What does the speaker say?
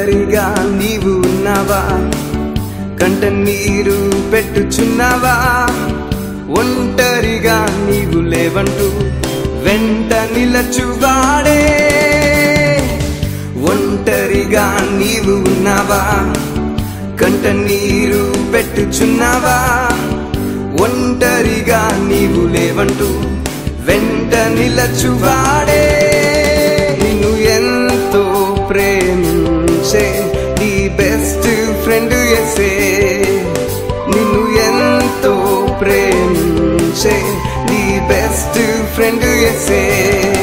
ఒంటరిగా నీవు ఉన్నావా కంట నీరు పెట్టుచున్నావా ఒంటరిగా నీవు లేవంటూ వెంట నిలచువాడే ఒంటరిగా నీవు ఉన్నావా కంట నీరు పెట్టుచున్నావా ఒంటరిగా నీవు లేవంటూ వెంట నిలచువాడే నిన్ను ఎంతో ప్రేమించే నీ బెస్ట్ ఫ్రెండ్ ఎసే నిన్ను ఎంతో ప్రేమించే నీ బెస్ట్ ఫ్రెండ్ ఎసే